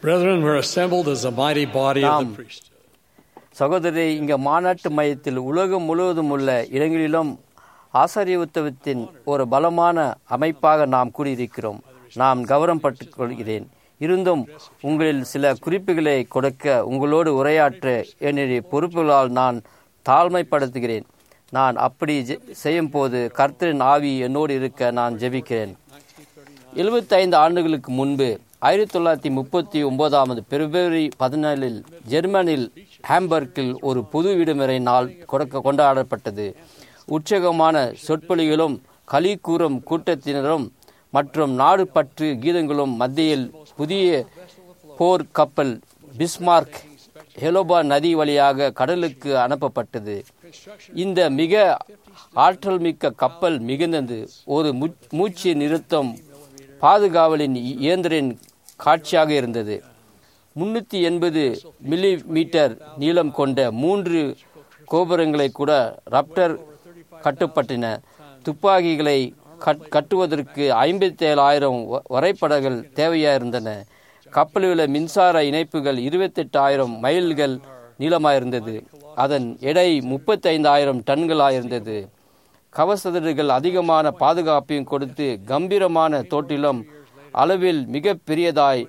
Brethren, we're assembled as a mighty body of the Nam. priesthood. சகோதரி இங்க மாநாட்டு மையத்தில் உலகம் முழுவதும் உள்ள இடங்களிலும் ஆசாரிய உத்தவத்தின் ஒரு பலமான அமைப்பாக நாம் கூடியிருக்கிறோம் நாம் கௌரவம் பட்டுக் கொள்கிறேன் இருந்தும் உங்களில் சில குறிப்புகளை கொடுக்க உங்களோடு உரையாற்ற என்னுடைய பொறுப்புகளால் நான் தாழ்மைப்படுத்துகிறேன் நான் அப்படி ஜெ- செய்யும் போது கர்த்தரின் ஆவி என்னோடு இருக்க நான் ஜெபிக்கிறேன் எழுபத்தைந்து ஆண்டுகளுக்கு முன்பு ஆயிரத்தி தொள்ளாயிரத்தி முப்பத்தி ஒன்பதாவது பிப்ரவரி பதினாலில் ஜெர்மனில் ஹாம்பர்க்கில் ஒரு பொது விடுமுறை நாள் கொடுக்க கொண்டாடப்பட்டது உற்சாகமான சொற்பொழிகளும் களி கூறும் கூட்டத்தினரும் மற்றும் நாடு பற்று கீதங்களும் மத்தியில் புதிய போர் கப்பல் பிஸ்மார்க் ஹெலோபா நதி வழியாக கடலுக்கு அனுப்பப்பட்டது இந்த மிக ஆற்றல் மிக்க கப்பல் மிகுந்தது ஒரு மூ- மூச்சு நிறுத்தம் பாதுகாவலின் இயந்திரின் காட்சியாக இருந்தது முன்னூற்றி எண்பது மில்லி மீட்டர் நீளம் கொண்ட மூன்று கோபுரங்களை கூட ரப்டர் கட்டுப்பட்டின துப்பாக்கிகளை கட்- கட்டுவதற்கு ஐம்பத்தி ஏழாயிரம் வரைபடங்கள் தேவையாயிருந்தன கப்பலில் உள்ள மின்சார இணைப்புகள் இருபத்தெட்டாயிரம் மைல்கள் நீளமாயிருந்தது அதன் எடை முப்பத்தைந்தாயிரம் டன்களாயிருந்தது கவசதடுகள் அதிகமான பாதுகாப்பையும் கொடுத்து கம்பீரமான தோட்டிலும் அளவில் மிக பெரியதாய்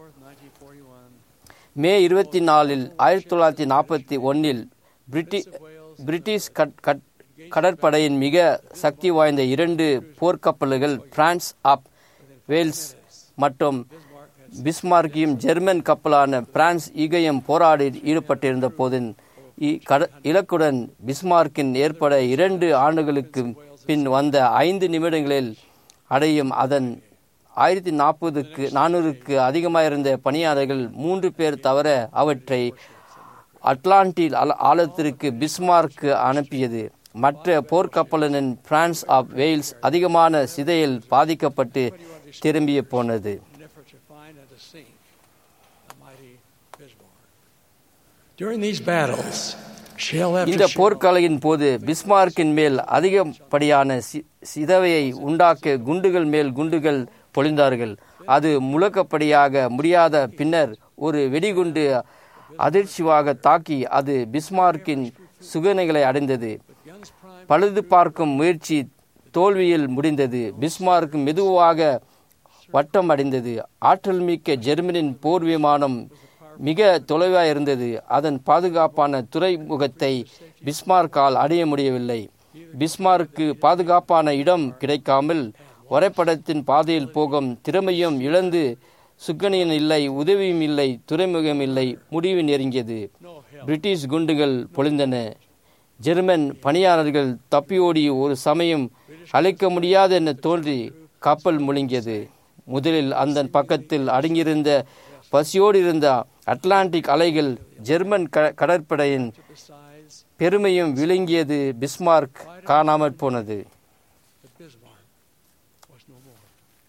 மே இருபத்தி நாலில் ஆயிரத்தி தொள்ளாயிரத்தி நாற்பத்தி ஒன்னில் பிரிட்டி பிரிட்டிஷ் கட் கட் கடற்படையின் மிக சக்தி வாய்ந்த இரண்டு போர்க்கப்பல்கள் பிரான்ஸ் ஆப் வேல்ஸ் மற்றும் பிஸ்மார்க்கியும் ஜெர்மன் கப்பலான பிரான்ஸ் ஈகையும் போராடி ஈடுபட்டிருந்த போதின் இ- கட- இலக்குடன் பிஸ்மார்க்கின் ஏற்பட இரண்டு ஆண்டுகளுக்கு பின் வந்த ஐந்து நிமிடங்களில் அடையும் அதன் ஆயிரத்தி நாற்பதுக்கு நானூறுக்கு அதிகமாயிருந்த பணியாளர்கள் மூன்று பேர் தவிர அவற்றை அட்லாண்டில் ஆழ- ஆழத்திற்கு பிஸ்மார்க் அனுப்பியது மற்ற போர்க்கப்பலின் பிரான்ஸ் ஆஃப் வேல்ஸ் அதிகமான சிதையில் பாதிக்கப்பட்டு திரும்பிய போனது an effort to find and to sink the mighty Bismarck. During these battles, shell after இந்த shell, போர்க்கலையின் போது பிஸ்மார்க்கின் மேல் அதிகப்படியான சி- சிதவையை உண்டாக்க குண்டுகள் மேல் குண்டுகள் பொழிந்தார்கள் அது முழக்கப்படியாக முடியாத பின்னர் ஒரு வெடிகுண்டு அதிர்ச்சியாக தாக்கி அது பிஸ்மார்க்கின் சுகனைகளை அடைந்தது பழுது பார்க்கும் முயற்சி தோல்வியில் முடிந்தது பிஸ்மார்க் மெதுவாக வட்டம் அடைந்தது ஆற்றல் மிக்க ஜெர்மனின் போர் விமானம் மிக தொலைவாக இருந்தது அதன் பாதுகாப்பான துறைமுகத்தை பிஸ்மார்க்கால் அடைய முடியவில்லை பிஸ்மார்க்கு பாதுகாப்பான இடம் கிடைக்காமல் வரைபடத்தின் பாதையில் போகும் திறமையும் இழந்து சுக்கனியன் இல்லை உதவியும் இல்லை துறைமுகம் இல்லை முடிவு நெருங்கியது பிரிட்டிஷ் குண்டுகள் பொழிந்தன ஜெர்மன் பணியாளர்கள் தப்பியோடி ஒரு சமயம் அழைக்க முடியாது என தோன்றி கப்பல் முழுங்கியது முதலில் அந்த பக்கத்தில் அடங்கியிருந்த பசியோடு இருந்த அட்லாண்டிக் அலைகள் ஜெர்மன் க- கடற்படையின் பெருமையும் விழுங்கியது பிஸ்மார்க் காணாமற் போனது the Bismarck was no more.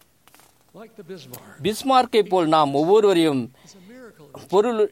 Like the Bismarck, பிஸ்மார்க்கை போல் நாம் ஒவ்வொருவரையும் it's a miracle. பொருள்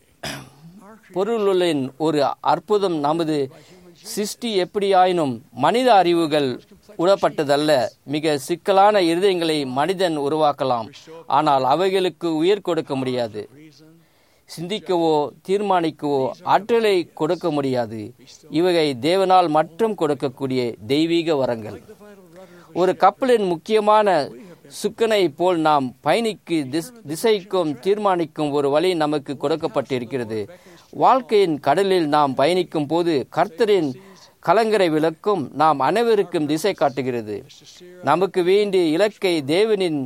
பொருளின் ஒரு அற்புதம் நமது சிருஷ்டி எப்படியாயினும் மனித அறிவுகள் உடப்பட்டதல்ல மிக சிக்கலான இருதயங்களை மனிதன் உருவாக்கலாம் ஆனால் அவைகளுக்கு உயிர் கொடுக்க முடியாது சிந்திக்கவோ தீர்மானிக்கவோ ஆற்றலை கொடுக்க முடியாது இவையை தேவனால் மட்டும் கொடுக்கக்கூடிய தெய்வீக வரங்கள் ஒரு கப்பலின் முக்கியமான சுக்கனை போல் நாம் பயணிக்கு திஸ்- திசைக்கும் தீர்மானிக்கும் ஒரு வழி நமக்கு கொடுக்கப்பட்டிருக்கிறது வாழ்க்கையின் கடலில் நாம் பயணிக்கும் போது கர்த்தரின் கலங்கரை விளக்கும் நாம் அனைவருக்கும் திசை காட்டுகிறது நமக்கு வேண்டிய இலக்கை தேவனின்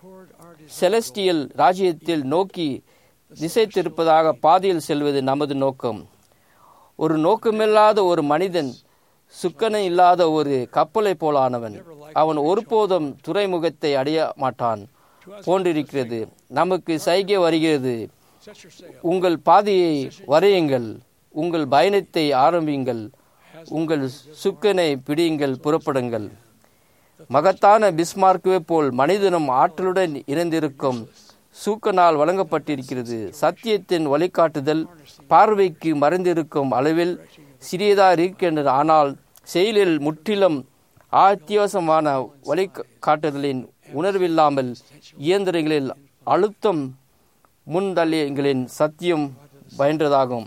செலஸ்டியல் ராஜ்யத்தில் நோக்கி திசை திருப்பதாக பாதையில் செல்வது நமது நோக்கம் ஒரு நோக்கமில்லாத ஒரு மனிதன் சுக்கனை இல்லாத ஒரு கப்பலை போலானவன் அவன் ஒருபோதும் துறைமுகத்தை அடைய மாட்டான் போன்றிருக்கிறது நமக்கு சைகை வருகிறது Set your sail. உங்கள் பாதையை வரையுங்கள் உங்கள் பயணத்தை ஆரம்பியுங்கள் உங்கள் சுக்கனை பிடியுங்கள் புறப்படுங்கள் மகத்தான பிஸ்மார்க்குவே போல் மனிதனும் ஆற்றலுடன் இணைந்திருக்கும் சூக்கனால் வழங்கப்பட்டிருக்கிறது சத்தியத்தின் வழிகாட்டுதல் பார்வைக்கு மறைந்திருக்கும் அளவில் சிறியதாக இருக்கின்றது ஆனால் செயலில் முற்றிலும் அத்தியாவசியமான வழிகாட்டுதலின் உணர்வில்லாமல் இயந்திரங்களில் அழுத்தம் முன்தள்ளியங்களின் சத்தியம் பயின்றதாகும்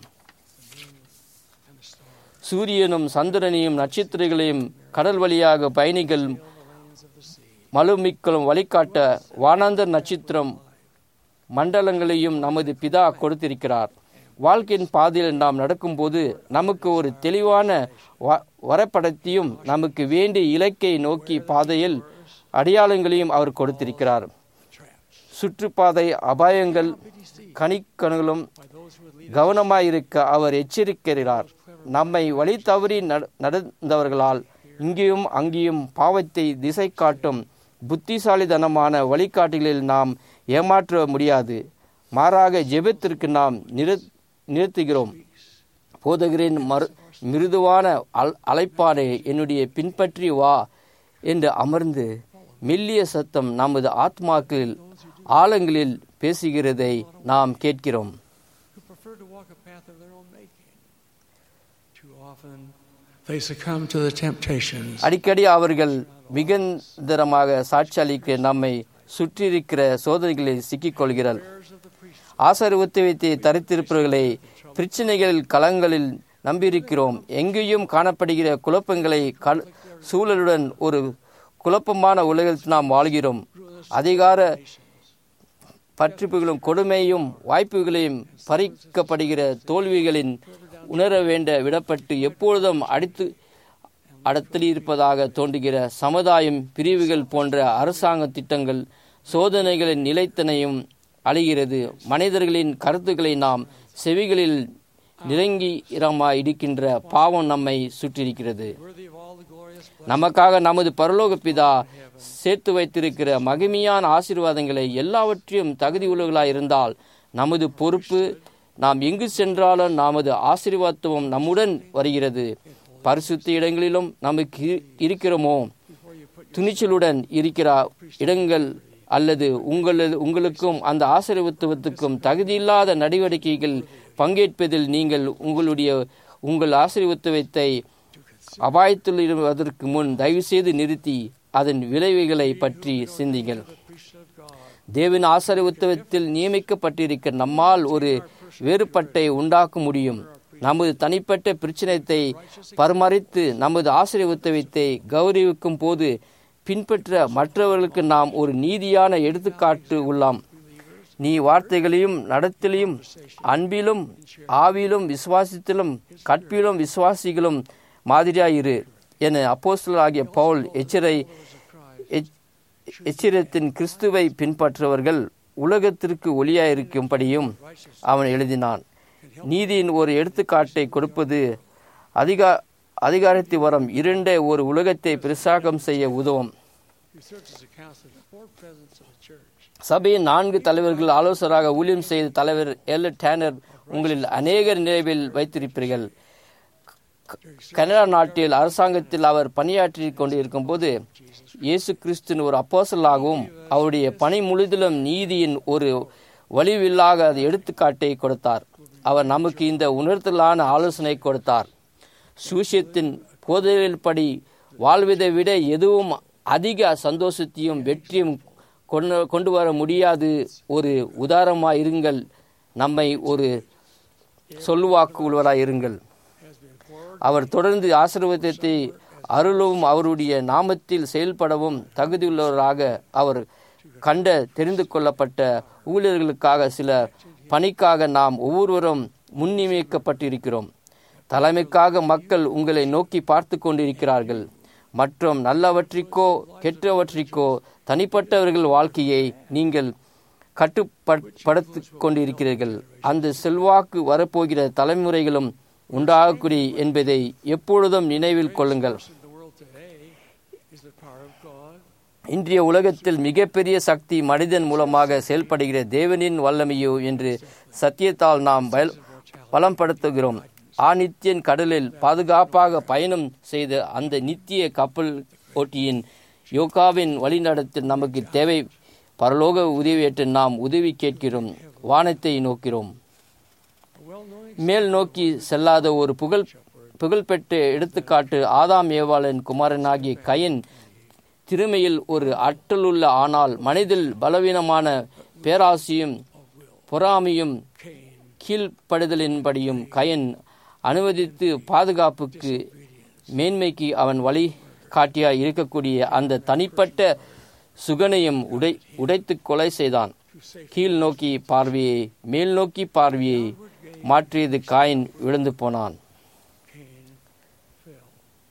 and the stars, சூரியனும் சந்திரனையும் நட்சத்திரங்களையும் கடல் வழியாக பயணிகள் lanes of the sea, மலுமிக்களும் வழிகாட்ட வானாந்தர் நட்சத்திரம் மண்டலங்களையும் நமது பிதா கொடுத்திருக்கிறார் வாழ்க்கையின் பாதையில் நாம் நடக்கும்போது நமக்கு ஒரு தெளிவான வ- வரைபடத்தையும் நமக்கு வேண்டிய இலக்கை நோக்கி பாதையில் அடையாளங்களையும் அவர் கொடுத்திருக்கிறார் traps சுற்றுப்பாதை அபாயங்கள் கணிக்கணுகளும் by those who would lead கவனமாயிருக்க அவர் எச்சரிக்கிறார் நம்மை வழி தவறி நட- நடந்தவர்களால் இங்கேயும் அங்கேயும் பாவத்தை திசை காட்டும் புத்திசாலித்தனமான வழிகாட்டிகளில் நாம் ஏமாற்ற முடியாது மாறாக ஜெபத்திற்கு நாம் நிறு நிறுத்துகிறோம் போதகரின் மறு மிருதுவான அல் அழைப்பானே என்னுடைய பின்பற்றி வா என்று அமர்ந்து மெல்லிய சத்தம் நமது ஆத்மாக்களில் ஆழங்களில் பேசுகிறதை நாம் கேட்கிறோம் who prefer to walk a path of their own making. Too often, they succumb to the temptations அடிக்கடி அவர்கள் மிகுந்தரமாக சாட்சியளிக்க நம்மை சுற்றியிருக்கிற சோதனைகளில் சிக்கிக்கொள்கிறார் prayers of the priest. ஆசரிவத்துவத்தை தரித்திருப்பவர்களை பிரச்சனைகள் களங்களில் நம்பியிருக்கிறோம் எங்கேயும் காணப்படுகிற குழப்பங்களை கல் சூழலுடன் ஒரு குழப்பமான உலகில் நாம் வாழ்கிறோம் அதிகார பற்றிப்புகளும் கொடுமையும் வாய்ப்புகளையும் பறிக்கப்படுகிற தோல்விகளின் உணர வேண்ட விடப்பட்டு எப்பொழுதும் அடித்து அடத்தில் இருப்பதாக தோன்றுகிற சமுதாயம் பிரிவுகள் போன்ற அரசாங்க திட்டங்கள் சோதனைகளின் நிலைத்தனையும் அழிகிறது மனிதர்களின் கருத்துக்களை நாம் செவிகளில் நிரங்கிரமாய் இருக்கின்ற பாவம் நம்மை சுற்றியிருக்கிறது Worthy of all the glorious blessings நமக்காக நமது பரலோக பிதா சேர்த்து வைத்திருக்கிற மகிமையான ஆசீர்வாதங்களை எல்லாவற்றையும் தகுதி உள்ளவர்களாய் இருந்தால் நமது பொறுப்பு நாம் எங்கு சென்றாலும் நமது ஆசீர்வாதத்துவம் நம்முடன் வருகிறது பரிசுத்த இடங்களிலும் நமக்கு இரு- இருக்கிறோமோ துணிச்சலுடன் இருக்கிற இடங்கள் அல்லது உங்களது உங்களுக்கும் அந்த ஆசீர்வத்துவத்துக்கும் தகுதியில்லாத நடவடிக்கைகள் பங்கேற்பதில் நீங்கள் உங்களுடைய உங்கள் ஆசீர்வத்துவத்தை அபாயத்தில் இருப்பதற்கு முன் தயவுசெய்து நிறுத்தி அதன் விளைவுகளை பற்றி சிந்திங்கள் priesthood of God. தேவின் ஆசீர்வத்துவத்தில் நியமிக்கப்பட்டிருக்க நம்மால் ஒரு வேறுபட்டை உண்டாக்க முடியும் நமது தனிப்பட்ட பிரச்சனத்தை பராமரித்து நமது ஆசீர்வத்துவத்தை கௌரவிக்கும் போது பின்பற்ற மற்றவர்களுக்கு நாம் ஒரு நீதியான எடுத்துக்காட்டு உள்ளாம் நீ வார்த்தைகளையும் நடத்திலையும் அன்பிலும் ஆவிலும் விசுவாசத்திலும் கற்பிலும் விசுவாசிகளும் மாதிரியாயிரு என அப்போஸ்தலராகிய பவுல் எச்சரை எச்- எச்சிரத்தின் கிறிஸ்துவை பின்பற்றுவர்கள் உலகத்திற்கு ஒளியாயிருக்கும்படியும் அவன் எழுதினான் நீதியின் ஒரு எடுத்துக்காட்டை கொடுப்பது அதிகா அதிகாரத்தை வரம் இரண்ட ஒரு உலகத்தை பிரசாகம் செய்ய உதவும் Who serves as a counselor to four presidents of the church. சபையின் நான்கு தலைவர்கள் ஆலோசகராக ஊழியம் செய்த தலைவர் எல் டேனர் உங்களில் அநேகர் நினைவில் வைத்திருப்பீர்கள் கனடா நாட்டில் அரசாங்கத்தில் அவர் பணியாற்றி கொண்டிருக்கும் போது இயேசு கிறிஸ்துவின் ஒரு அப்போசலாகவும் அவருடைய பணி முழுதிலும் நீதியின் ஒரு வலிவில்லாத எடுத்துக்காட்டை கொடுத்தார் அவர் நமக்கு இந்த உணர்த்தலான ஆலோசனை கொடுத்தார் சூசியத்தின் போதலில் படி வாழ்வதை விட எதுவும் அதிக சந்தோஷத்தையும் வெற்றியும் கொண்டு கொண்டு வர முடியாது ஒரு உதாரணமாய் இருங்கள் நம்மை ஒரு சொல்லுவாக்கு உள்ளவராய் இருங்கள் Has been poured அவர் தொடர்ந்து ஆசீர்வாதத்தை அருளவும் அவருடைய நாமத்தில் செயல்படவும் தகுதியுள்ளவராக அவர் கண்ட தெரிந்து கொள்ளப்பட்ட ஊழியர்களுக்காக சில பணிக்காக நாம் ஒவ்வொருவரும் முன்னியமிக்கப்பட்டிருக்கிறோம் தலைமைக்காக மக்கள் உங்களை நோக்கி பார்த்து கொண்டிருக்கிறார்கள் மற்றும் நல்லவற்றிற்கோ கெட்டவற்றிற்கோ தனிப்பட்டவர்கள் வாழ்க்கையை நீங்கள் கட்டுப்படுத்தி கொண்டிருக்கிறீர்கள் அந்த செல்வாக்கு வரப்போகிற தலைமுறைகளும் உண்டாகக்கூடிய என்பதை எப்பொழுதும் நினைவில் கொள்ளுங்கள் in the world today is the power of God. இன்றைய உலகத்தில் மிகப்பெரிய சக்தி மனிதன் மூலமாக செயல்படுகிற தேவனின் வல்லமையோ என்று சத்தியத்தால் நாம் பல- பலப்படுத்துகிறோம் ஆநித்தியன் கடலில் பாதுகாப்பாக பயணம் செய்த அந்த நித்திய கப்பல் ஓட்டியின் யோகாவின் வழிநடத்தில் நமக்கு தேவை பரலோக உதவியற்று நாம் உதவி கேட்கிறோம் வானத்தை நோக்கிறோம் A well-known மேல் நோக்கி செல்லாத ஒரு புகழ் புகழ்பெற்ற எடுத்துக்காட்டு ஆதாம் ஏவாளன் குமாரனாகிய கயன் திறமையில் ஒரு அட்டலுள்ள ஆனால் மனதில் பலவீனமான பேராசியும் பொறாமையும் Cain கீழ்ப்படுதலின்படியும் கயன் அனுமதித்து பாதுகாப்புக்கு மேன்மைக்கு அவன் வழி காட்டியாய் இருக்கக்கூடிய அந்த தனிப்பட்ட சுகனையும் உடை உடைத்து கொலை செய்தான் கீழ் நோக்கி பார்வையை மேல் நோக்கி பார்வையை மாற்றியது காயின் விழுந்து போனான் Cain fell.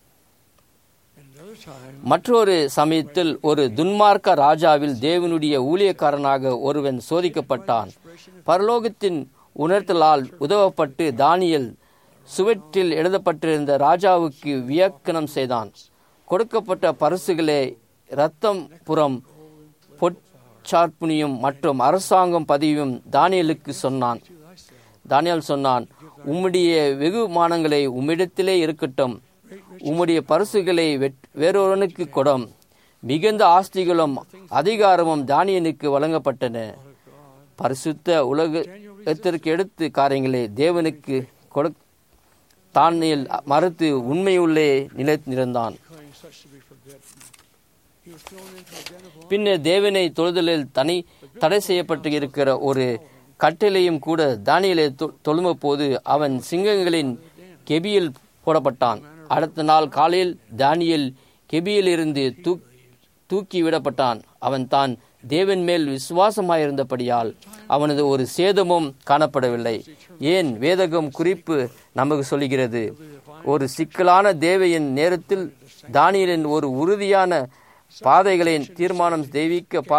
And another time, மற்றொரு சமயத்தில் ஒரு துன்மார்க்க ராஜாவில் தேவனுடைய ஊழியக்காரனாக ஒருவன் சோதிக்கப்பட்டான் பரலோகத்தின் உணர்த்தலால் உதவப்பட்டு தானியல் சுவற்றில் எழுதப்பட்டிருந்த ராஜாவுக்கு வியக்கனம் செய்தான் கொடுக்கப்பட்ட பரிசுகளே இரத்தம் புறம் பொற்சார்ப்புனியும் மற்றும் அரசாங்கம் பதவியும் தானியலுக்கு சொன்னான் தானியல் சொன்னான் உம்முடைய வெகுமானங்களை உம்மிடத்திலே இருக்கட்டும் உம்முடைய பரிசுகளை வெட்- வேறொருவனுக்கு கொடும் மிகுந்த ஆஸ்திகளும் அதிகாரமும் தானியனுக்கு வழங்கப்பட்டன பரிசுத்த உலகத்திற்கு எடுத்து காரியங்களை தேவனுக்கு கொடு தானியல் மறுத்து உண்மையுள்ளே நிலைத்திருந்தான் claimed such to be forbidden. He was thrown into a den of lions. பின்னர் தேவனை தொழுதலில் தனி தடை செய்யப்பட்டு இருக்கிற ஒரு கட்டிலையும் கூட தானியலை தொழும போது அவன் சிங்கங்களின் கெபியில் போடப்பட்டான் அடுத்த நாள் காலையில் தானியல் கெபியில் இருந்து தூ தூக்கி விடப்பட்டான் அவன் தான் தேவன் மேல் விசுவாசமாயிருந்தபடியால் அவனது ஒரு சேதமும் காணப்படவில்லை ஏன் வேதகம் குறிப்பு நமக்கு சொல்லுகிறது ஒரு சிக்கலான தேவையின் நேரத்தில் தானியலின் ஒரு உறுதியான பாதைகளை தீர்மானம் தெய்வீக பா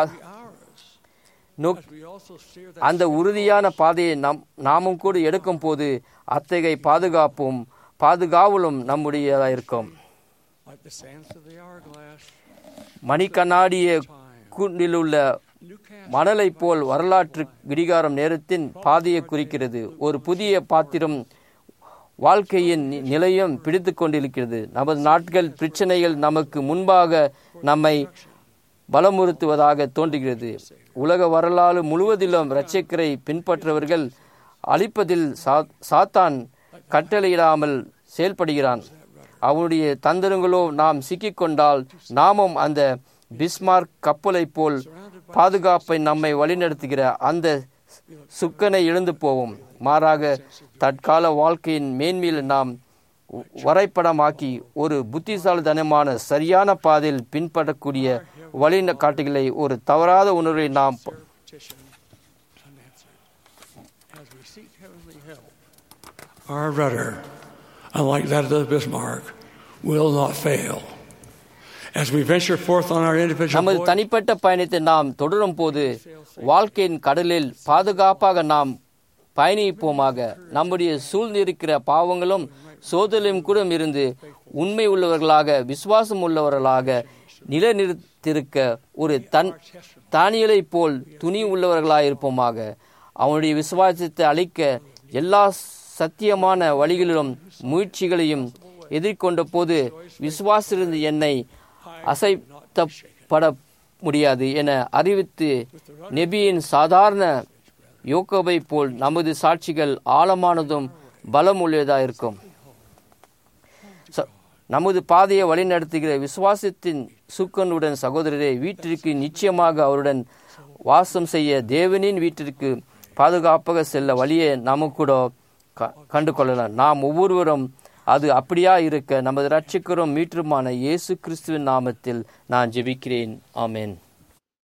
நோக் We also steer that அந்த உறுதியான பாதையை நாம் நாமும் கூட எடுக்கும் போது அத்தகைய பாதுகாப்பும் பாதுகாவலும் நம்முடையதாக இருக்கும் like the sands of the hourglass. மணிக்கண்ணாடிய கூண்டிலுள்ள New cast மணலைப் போல் வரலாற்று விடிகாரம் நேரத்தின் பாதையை குறிக்கிறது ஒரு புதிய பாத்திரம் வாழ்க்கையின் நி- நிலையம் பிடித்து கொண்டிருக்கிறது நமது நாட்கள் பிரச்சனைகள் நமக்கு முன்பாக நம்மை பலமுறுத்துவதாக தோன்றுகிறது உலக வரலாறு முழுவதிலும் இரட்சக்கரை பின்பற்றவர்கள் அழிப்பதில் சா- சாத்தான் கட்டளையிடாமல் செயல்படுகிறான் அவனுடைய தந்திரங்களோ நாம் சிக்கிக்கொண்டால் நாமும் அந்த பிஸ்மார்க் கப்பலைப் போல் பாதுகாப்பை நம்மை வழிநடத்துகிற அந்த சுக்கனை இழந்து போவோம் மாறாக தற்கால வாழ்க்கையின் மேன்மையில் நாம் வரைபடமாக்கி ஒரு புத்திசாலித்தனமான சரியான பாதையில் பின்பற்றக்கூடிய வழி காட்டுகளை ஒரு தவறாத உணர்வை நாம் ப- petition unanswered. As we seek heavenly help, our rudder, unlike that of the Bismarck, will not fail. As we venture forth on our individual நமது voyage, தனிப்பட்ட பயணத்தை நாம் தொடரும் போது வாழ்க்கையின் கடலில் பாதுகாப்பாக நாம் பயணிப்போமாக நம்முடைய சூழ்ந்திருக்கிற பாவங்களும் சோதனையும் கூட இருந்து உண்மை உள்ளவர்களாக விசுவாசம் உள்ளவர்களாக நிலைநிறுத்திருக்க ஒரு தன் தானியலைப் போல் துணி உள்ளவர்களாயிருப்போமாக அவனுடைய விசுவாசத்தை அளிக்க எல்லா சத்தியமான வழிகளிலும் முயற்சிகளையும் எதிர்கொண்ட போது விசுவாசிருந்து என்னை அசைத்தப்பட முடியாது என அறிவித்து நெபியின் சாதாரண யோக்கோபை போல் நமது சாட்சிகள் ஆழமானதும் பலமுள்ளதாக இருக்கும் ச- நமது பாதையை வழிநடத்துகிற விசுவாசத்தின் சுக்கனுடன் சகோதரரை வீட்டிற்கு நிச்சயமாக அவருடன் வாசம் செய்ய தேவனின் வீட்டிற்கு பாதுகாப்பாக செல்ல வழியை நாம கூட க- கண்டு கொள்ளலாம் நாம் ஒவ்வொருவரும் அது அப்படியா இருக்க நமது ரட்சகரும் மீட்டுருமான இயேசு கிறிஸ்துவின் நாமத்தில் நான் ஜெபிக்கிறேன் ஆமென்